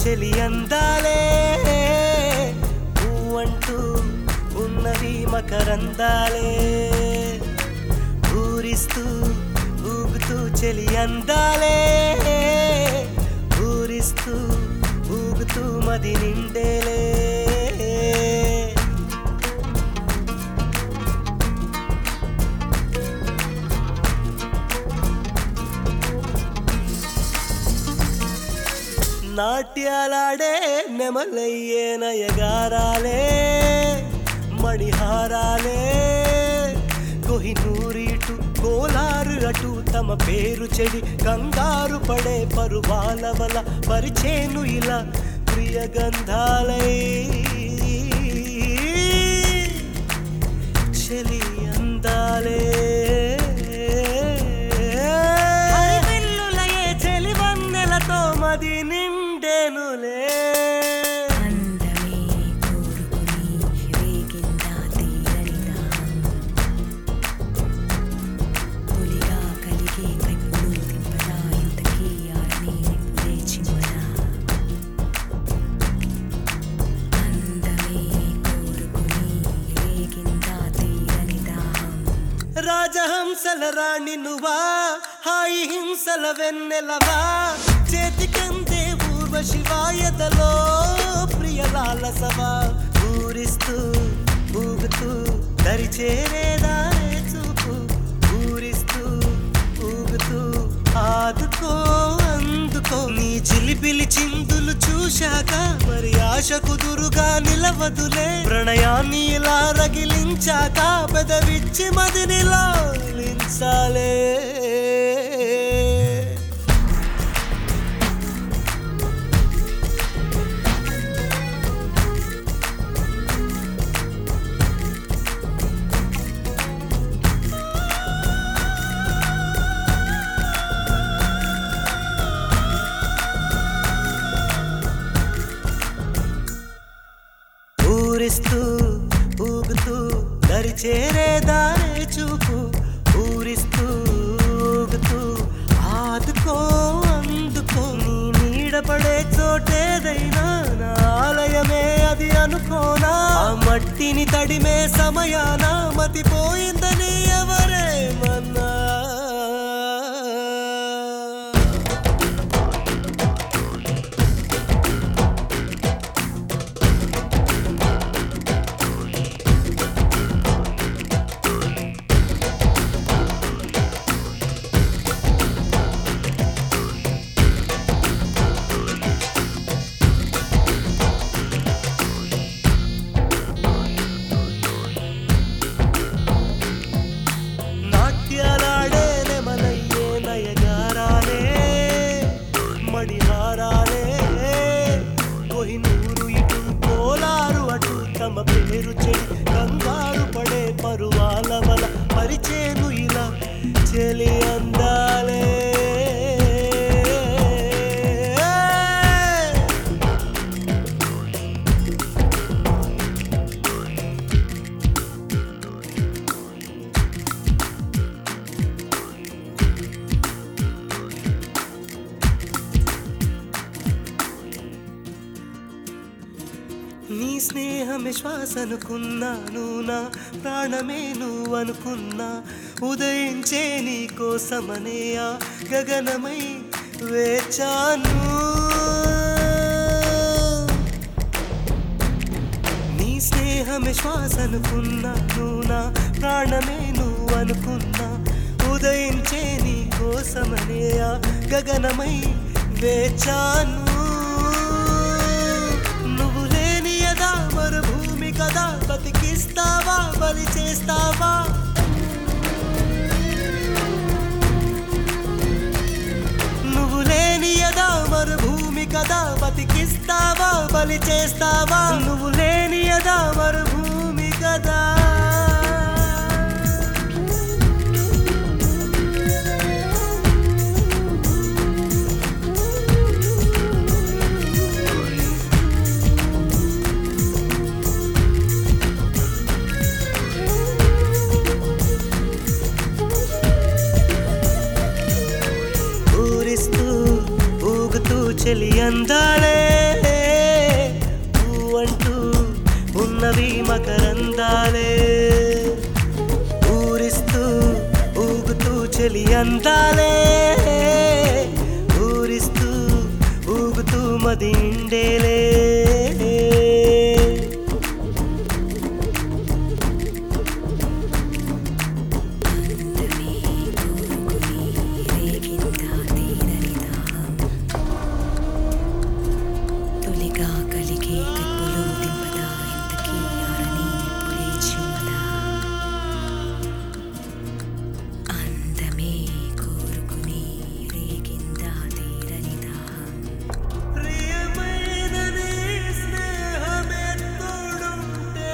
చెలి అందాలే అంటూ ఉన్నవి మకరందాలే ఊరిస్తూ ఊగుతూ చెలి అందాలే ఊరిస్తూ ఊగుతూ మది నిండేలే నాట్యాలాడే నెమలయ్యే నయగారాలే మణిహారాలే కొహినూరిటు కోలారు అటు తమ పేరు చెడి కంగారు పడే పరువాల వల పరిచేను ఇలా ప్రియ గంధాలై చెలి అందాలే హరివిల్లులయే చెలి వన్నెలతో మది నిండెనులే అందమే కోరుకుని రేగిందా తీరనిదా తొలిగా కలిగే కైపులు తింపదా ఇంతకీ ఆడని నిప్పులే చిమ్మదా అందమే కోరుకుని రేగిందా తీరనిదా రాజహంసల రాణి నువ్వా హాయి హింసల వెన్నెలవా చేతికందే పూర్వ శివాయదలో ప్రియలాలసవా ఊరిస్తూ ఊగుతూ దరి చేరేదారే చూపు ఊరిస్తూ ఊగుతూ ఆదుకో అందుకో నీ చిలిపిలి చిందులు చూశాక మరి ఆశ కుదురుగా నిలవదులే ప్రణయాన్ని ఇలా రగిలించాక పెదవిచ్చి మదినిలా లించాలే ఊరిస్తూ ఊగుతూ దరి చేరే దారే చూపు ఊరిస్తూ ఊగుతూ ఆదుకో అందుకో నీ నీడపడే చోటేదైనా నా ఆలయమే అది అనుకోనా ఆ మట్టిని తడిమే సమయాన మతిపోయిందని ఎవరేమన్నా నాట్యాలాడే నెమలయ్యే నయగారాలే మణిహారాలే కొహినూరు ఇటు కోలారు అటు తమ పేరు చెడి కంగారు పడే పరువాల వల పరిచేను ఇలా చెలి అందాలే నీ స్నేహమే శ్వాస అనుకున్నాను నా ప్రాణమే నువ్వు అనుకున్నా ఉదయించే నీ కోసమనే ఆ గగనమై వేచాను నీ స్నేహమే శ్వాస అనుకున్నాను నా ప్రాణమే నువ్వు అనుకున్నా ఉదయించే నీ కోసమనే ఆ గగనమై వేచాను నువ్వు లేని యదా మరుభూమి కదా బతికిస్తావా బలి చేస్తావా నువ్వు లేని యదా మరుభూమి కదా బతికిస్తావా బలి చేస్తావా నువ్వు లేని యదా మరుభూమి కదా ఊరిస్తూ ఊగుతూ చెలి అందాలే ఉన్నవి మకరందాలే ఊరిస్తూ ఊగుతూ చెలి అందాలే ఊరిస్తూ ఊగుతూ మది నిండేలే అందమే కోరుకుని రేగిందా తీరని దాహం తొలిగా కలిగే కప్పులు దింపదా ఇంతకీ ఆరని నిప్పులే చిమ్మదా అందమే కోరుకుని రేగిందా తీరని దాహం ప్రియమైన నీ స్నేహమే తోడుంటే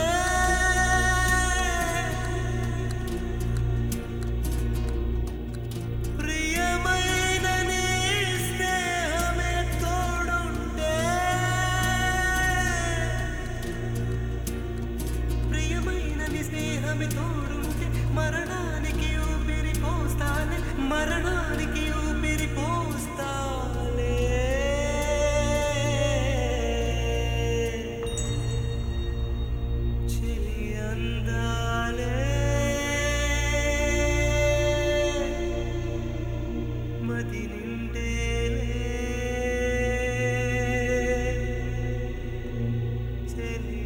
ప్రియమైన నీ స్నేహమే తోడుంటే ప్రియమైన నీ స్నేహమే తోడుంటే మరణానికి ఊపిరి పోస్తానే మరణానికి ఊపిరి పోస్తాలే చెలి అందాలే మది నిండేలే చెలి